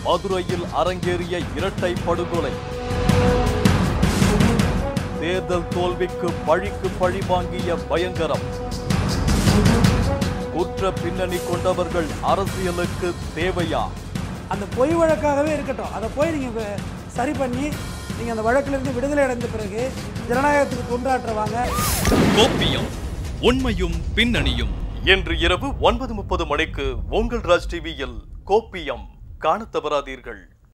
மதுரையில் அரங்கேறிய இரட்டை படுகொலை தேர்தல் தோல்விக்கு பழிக்கு பழி வாங்கிய பயங்கரம் குற்ற பின்னணி கொண்டவர்கள் அரசியலுக்கு தேவையா அந்த பொய் வழக்காகவே இருக்கட்டும் அதை போய் நீங்கள் சரி பண்ணி நீங்கள் அந்த வழக்கிலிருந்து விடுதலை அடைந்த பிறகு ஜனநாயகத்துக்கு தொண்டாற்றுவாங்க கோப்பியம் உண்மையும் பின்னணியும் இன்று இரவு ஒன்பது முப்பது மணிக்கு உங்கள் ராஜ் டிவியில் கோப்பியம் காணத் தவறாதீர்கள்